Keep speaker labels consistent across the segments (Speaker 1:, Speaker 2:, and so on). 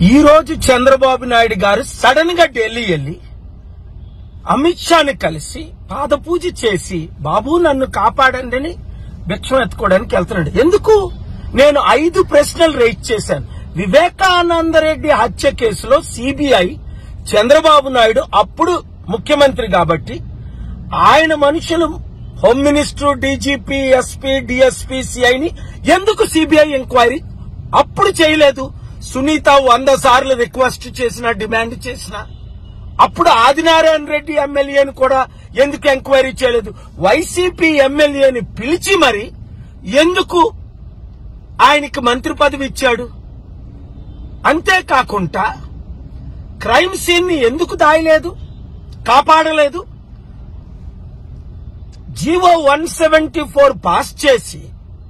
Speaker 1: ఈ రోజు చంద్రబాబు నాయుడు గారు సడన్ గా ఢిల్లీ వెళ్ళి అమిత్ షాని కలిసి పాదపూజ చేసి బాబు నన్ను కాపాడండి అని భిక్షం ఎత్తుకోవడానికి వెళ్తున్నాడు ఎందుకు నేను ఐదు ప్రశ్నలు రైజ్ చేశాను వివేకానంద రెడ్డి హత్య కేసులో సిబిఐ చంద్రబాబు నాయుడు అప్పుడు ముఖ్యమంత్రి కాబట్టి ఆయన మనుషులు home minister DGP SP DSP సిఐని ఎందుకు సిబిఐ ఎంక్వైరీ అప్పుడు చేయలేదు సునీత వంద సార్లు రిక్వెస్ట్ చేసిన డిమాండ్ చేసిన అప్పుడు ఆదినారాయణ రెడ్డి ఎమ్మెల్యేని కూడా ఎందుకు ఎంక్వైరీ చేయలేదు వైసీపీ ఎమ్మెల్యేని పిలిచి మరి ఎందుకు ఆయనకి మంత్రి పదవి ఇచ్చాడు అంతేకాకుండా క్రైమ్ సీన్ ని ఎందుకు దాయలేదు కాపాడలేదు GO one seventy four pass చేసి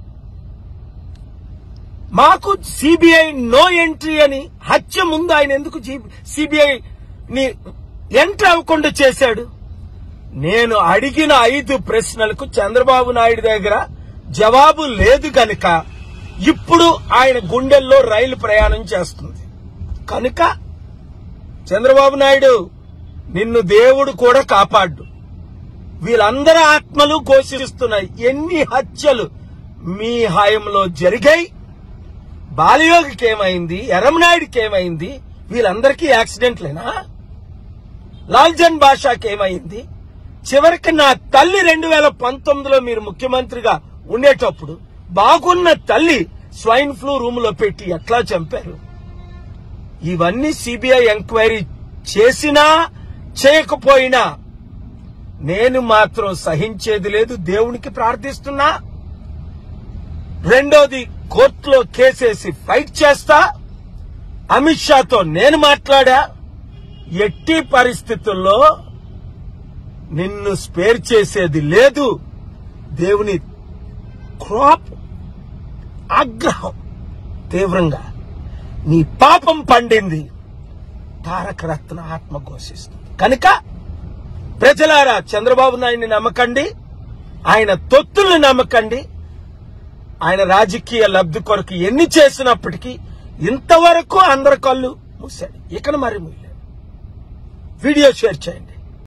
Speaker 1: మాకు సిబిఐ నో ఎంట్రీ అని హత్య ముందు ఆయన ఎందుకు సిబిఐ ని ఎంట్రీ అవ్వకుండా చేశాడు నేను అడిగిన ఐదు ప్రశ్నలకు చంద్రబాబు నాయుడు దగ్గర జవాబు లేదు గనుక ఇప్పుడు ఆయన గుండెల్లో రైలు ప్రయాణం చేస్తుంది కనుక చంద్రబాబు నాయుడు నిన్ను దేవుడు కూడా కాపాడు వీళ్ళందరి ఆత్మలు ఘోషిస్తున్నాయి ఎన్ని హత్యలు మీ హయంలో జరిగాయి బాలయోగికి ఏమైంది ఎర్రమనాయుడికి ఏమైంది వీళ్ళందరికీ యాక్సిడెంట్లేనా లాల్జన్ బాషాకి ఏమైంది చివరికి నా తల్లి రెండు వేల పంతొమ్మిదిలో మీరు ముఖ్యమంత్రిగా ఉండేటప్పుడు బాగున్న తల్లి స్వైన్ ఫ్లూ రూమ్ లో పెట్టి ఎట్లా చంపారు ఇవన్నీ సిబిఐ ఎంక్వైరీ చేసినా చేయకపోయినా నేను మాత్రం సహించేది లేదు దేవునికి ప్రార్థిస్తున్నా రెండోది కోర్టులో కేసేసి ఫైట్ చేస్తా అమిత్ షాతో నేను మాట్లాడా ఎట్టి పరిస్థితుల్లో నిన్ను స్పేర్ చేసేది లేదు దేవుని క్రాప్ ఆగ్రహం తీవ్రంగా నీ పాపం పండింది తారక రత్న ఆత్మ ఘోషిస్తుంది కనుక ప్రజలారా చంద్రబాబు నాయుడిని నమ్మకండి ఆయన తొత్తుల్ని నమ్మకండి ఆయన రాజకీయ లబ్ధి కొరకు ఎన్ని చేసినప్పటికీ ఇంతవరకు అందరి కళ్ళు మూసాడు ఇకను మరి మూయలేదు వీడియో షేర్ చేయండి